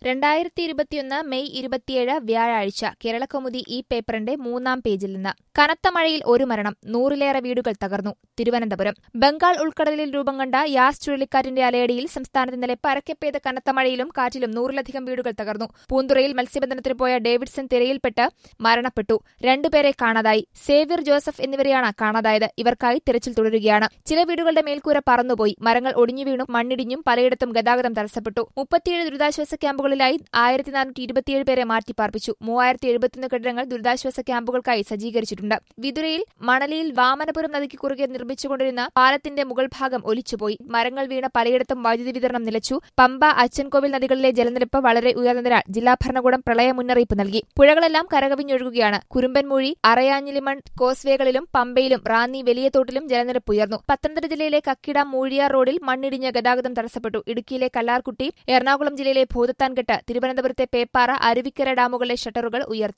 രണ്ടായിരത്തി ഇരുപത്തിയൊന്ന് മെയ് ഇരുപത്തിയേഴ് വ്യാഴാഴ്ച കേരളകൗമുദി ഈ പേപ്പറിന്റെ മൂന്നാം പേജിൽ നിന്ന് കനത്ത മഴയിൽ ഒരു മരണം നൂറിലേറെ വീടുകൾ തകർന്നു തിരുവനന്തപുരം ബംഗാൾ ഉൾക്കടലിൽ രൂപം കണ്ട യാസ് ചുഴലിക്കാറ്റിന്റെ അലയടിയിൽ സംസ്ഥാനത്ത് ഇന്നലെ പരക്കെ പെയ്ത കനത്ത മഴയിലും കാറ്റിലും നൂറിലധികം വീടുകൾ തകർന്നു പൂന്തുറയിൽ മത്സ്യബന്ധനത്തിന് പോയ ഡേവിഡ്സൺ തിരയിൽപ്പെട്ട് മരണപ്പെട്ടു രണ്ടുപേരെ കാണാതായി സേവ്യർ ജോസഫ് എന്നിവരെയാണ് കാണാതായത് ഇവർക്കായി തിരച്ചിൽ തുടരുകയാണ് ചില വീടുകളുടെ മേൽക്കൂര പറന്നുപോയി മരങ്ങൾ ഒടിഞ്ഞു വീണും മണ്ണിടിഞ്ഞും പലയിടത്തും ഗതാഗതം തടസ്സപ്പെട്ടു മുപ്പത്തിയേഴ് ദുരിതാശ്വാസ ക്യാമ്പുകളിലായി ആയിരത്തി നാനൂറ്റി ഇരുപത്തിയേഴ് പേരെ മാറ്റിപ്പാർപ്പിച്ചു മൂവായിരത്തി എഴുപത്തിയൊന്ന് കെട്ടിടങ്ങൾ ദുരിതാശ്വാസ ക്യാമ്പുകൾക്കായി സജ്ജീകരിച്ചിട്ടുണ്ട് വിതുരയിൽ മണലിയിൽ വാമനപുരം നദിക്ക് കുറുകെ നിർമ്മിച്ചുകൊണ്ടിരുന്ന പാലത്തിന്റെ മുകൾ ഭാഗം ഒലിച്ചുപോയി മരങ്ങൾ വീണ പലയിടത്തും വൈദ്യുതി വിതരണം നിലച്ചു പമ്പ അച്ചൻകോവിൽ നദികളിലെ ജലനിരപ്പ് വളരെ ഉയർന്നതിനാൽ ജില്ലാ ഭരണകൂടം പ്രളയ മുന്നറിയിപ്പ് നൽകി പുഴകളെല്ലാം കരകവിഞ്ഞൊഴുകുകയാണ് കുറുമ്പൻമൂഴി അറയാഞ്ഞിലിമൺ കോസ്വേകളിലും പമ്പയിലും റാന്നി വലിയ തോട്ടിലും ജലനിരപ്പ് ഉയർന്നു പത്തനംതിട്ട ജില്ലയിലെ കക്കിട മൂഴിയാർ റോഡിൽ മണ്ണിടിഞ്ഞ് ഗതാഗതം തടസ്സപ്പെട്ടു ഇടുക്കിയിലെ കല്ലാർകുട്ടി എറണാകുളം ജില്ലയിലെ ഭൂതത്താൻകെട്ട് തിരുവനന്തപുരത്തെ പേപ്പാറ അരുവിക്കര ഡാമുകളിലെ ഷട്ടറുകൾ ഉയർത്തി